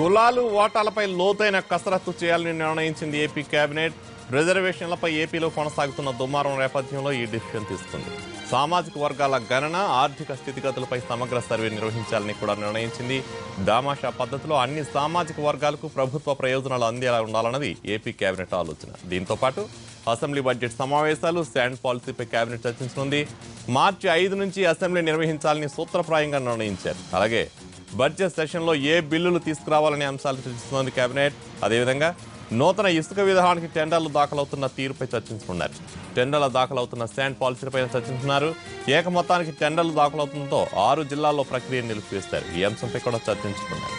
కులాలు ఓటాలపై లోతైన కసరత్తు చేయాలని నిర్ణయించింది ఏపీ కేబినెట్ రిజర్వేషన్లపై ఏపీలో కొనసాగుతున్న దుమారం నేపథ్యంలో ఈ డిసిషన్ తీసుకుంది సామాజిక వర్గాల గణన ఆర్థిక స్థితిగతులపై సమగ్ర సర్వే నిర్వహించాలని కూడా నిర్ణయించింది దామాషా పద్ధతిలో అన్ని సామాజిక వర్గాలకు ప్రభుత్వ ప్రయోజనాలు అందేలా ఉండాలన్నది ఏపీ కేబినెట్ ఆలోచన దీంతో పాటు అసెంబ్లీ బడ్జెట్ సమావేశాలు శాండ్ పాలసీపై కేబినెట్ చర్చించనుంది మార్చి ఐదు నుంచి అసెంబ్లీ నిర్వహించాలని సూత్రప్రాయంగా నిర్ణయించారు అలాగే బడ్జెట్ సెషన్లో ఏ బిల్లులు తీసుకురావాలనే అంశాలు చర్చిస్తోంది కేబినెట్ అదేవిధంగా నూతన ఇసుక విధానానికి టెండర్లు దాఖలవుతున్న తీరుపై చర్చించుకున్నారు టెండర్ల దాఖలవుతున్న స్టాండ్ పాలసీలపై చర్చించుకున్నారు ఏక మొత్తానికి టెండర్లు దాఖలవుతుందో ఆరు జిల్లాల్లో ప్రక్రియను నిలిపివేస్తారు ఈ అంశంపై కూడా చర్చించుకున్నారు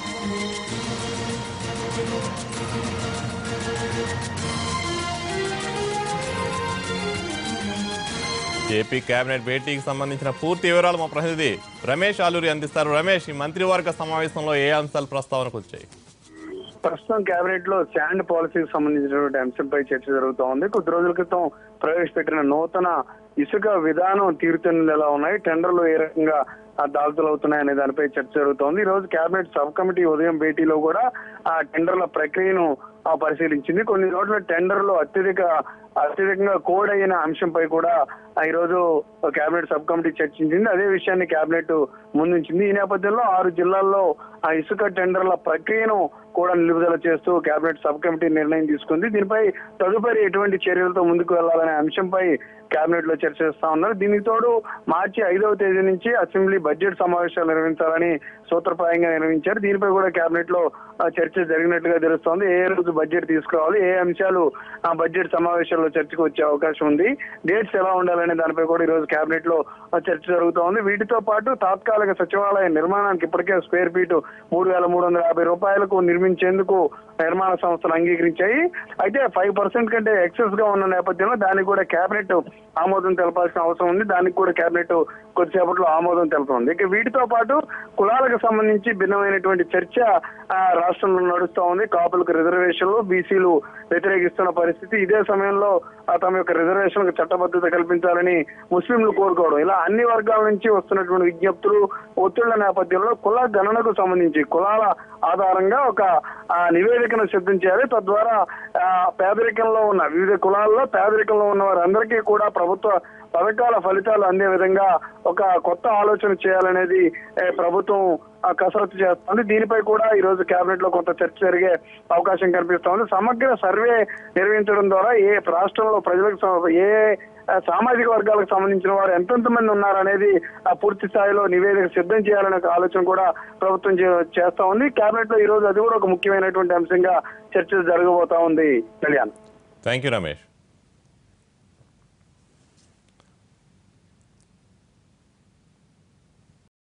ఏపీ కేబినెట్ భేటీకి సంబంధించిన పూర్తి వివరాలు మా ప్రతినిధి రమేష్ ఆలూరి అందిస్తారు రమేష్ ఈ మంత్రివర్గ సమావేశంలో ఏ అంశాలు ప్రస్తావనకు వచ్చాయి ప్రస్తుతం కేబినెట్ లో శాండ్ పాలసీకి సంబంధించినటువంటి అంశంపై చర్చ జరుగుతూ ఉంది కొద్ది రోజుల క్రితం ప్రవేశపెట్టిన నూతన ఇసుక విధానం తీరుతెన్నులు ఎలా ఉన్నాయి టెండర్లు ఏ రకంగా ఆ, దాఖలవుతున్నాయి అనే దానిపై చర్చ జరుగుతోంది ఈ రోజు కేబినెట్ సబ్ కమిటీ ఉదయం భేటీలో కూడా ఆ టెండర్ల ప్రక్రియను ఆ, పరిశీలించింది కొన్ని చోట్ల టెండర్లు అత్యధిక అత్యధికంగా కోడ్ అయిన అంశంపై కూడా ఆ, ఈ రోజు కేబినెట్ సబ్ కమిటీ చర్చించింది అదే విషయాన్ని కేబినెట్ ముందుంచింది ఈ నేపథ్యంలో ఆరు జిల్లాల్లో ఆ ఇసుక టెండర్ల ప్రక్రియను కూడా నిలుపుదల చేస్తూ కేబినెట్ సబ్ కమిటీ నిర్ణయం తీసుకుంది దీనిపై తదుపరి ఎటువంటి చర్యలతో ముందుకు వెళ్లాలనే అంశంపై కేబినెట్ లో చర్చిస్తా ఉన్నారు దీనికి తోడు మార్చి ఐదవ తేదీ నుంచి అసెంబ్లీ బడ్జెట్ సమావేశాలు నిర్వహించాలని సూత్రప్రాయంగా నిర్వహించారు దీనిపై కూడా కేబినెట్ లో ఆ, చర్చ జరిగినట్టుగా తెలుస్తోంది ఏ రోజు బడ్జెట్ తీసుకురావాలి ఏ అంశాలు ఆ బడ్జెట్ సమావేశాల్లో చర్చకు వచ్చే అవకాశం ఉంది డేట్స్ ఎలా ఉండాలనే దానిపై కూడా ఈ రోజు కేబినెట్ లో ఆ, చర్చ జరుగుతోంది వీటితో పాటు తాత్కాలిక సచివాలయ నిర్మాణానికి ఇప్పటికే స్క్వేర్ ఫీట్ మూడు వేల మూడు వందల యాభై రూపాయలకు నిర్మించేందుకు నిర్మాణ సంస్థలు అంగీకరించాయి అయితే ఫైవ్ పర్సెంట్ కంటే ఎక్సెస్ గా ఉన్న నేపథ్యంలో దానికి కూడా కేబినెట్ ఆమోదం తెలపాల్సిన అవసరం ఉంది దానికి కూడా కేబినెట్ కొద్దిసేపట్లో ఆమోదం తెలుపుతుంది ఇక వీటితో పాటు కులాలకు సంబంధించి భిన్నమైనటువంటి చర్చ ఆ, రాష్ట్రంలో నడుస్తా ఉంది కాపులకు రిజర్వేషన్లు బీసీలు వ్యతిరేకిస్తున్న పరిస్థితి ఇదే సమయంలో ఆ, తమ యొక్క రిజర్వేషన్లకు చట్టబద్ధత కల్పించాలని ముస్లింలు కోరుకోవడం ఇలా అన్ని వర్గాల నుంచి వస్తున్నటువంటి విజ్ఞప్తులు ఒత్తిళ్ల నేపథ్యంలో కుల గణనకు సంబంధించి కులాల ఆధారంగా ఒక ఆ, నివేదికను సిద్ధం చేయాలి తద్వారా ఆ, పేదరికంలో ఉన్న వివిధ కులాల్లో పేదరికంలో ఉన్న వారందరికీ కూడా ప్రభుత్వ పథకాల ఫలితాలు అందే విధంగా ఒక కొత్త ఆలోచన చేయాలనేది ఏ, ప్రభుత్వం ఆ, కసరత్తు చేస్తోంది దీనిపై కూడా ఈ రోజు కేబినెట్ లో కొంత చర్చ జరిగే అవకాశం కనిపిస్తోంది సమగ్ర సర్వే నిర్వహించడం ద్వారా ఏ రాష్ట్రంలో ప్రజలకు సమ- ఏ ఆ, సామాజిక వర్గాలకు సంబంధించిన వారు ఎంతెంత మంది ఉన్నారనేది ఆ, పూర్తి స్థాయిలో నివేదిక సిద్ధం చేయాలనే ఒక ఆలోచన కూడా ప్రభుత్వం చే- చేస్తా ఉంది కేబినెట్ లో ఈ రోజు అది కూడా ఒక ముఖ్యమైనటువంటి అంశంగా చర్చ జరగబోతా ఉంది కళ్యాణ్ థ్యాంక్ యూ రమేష్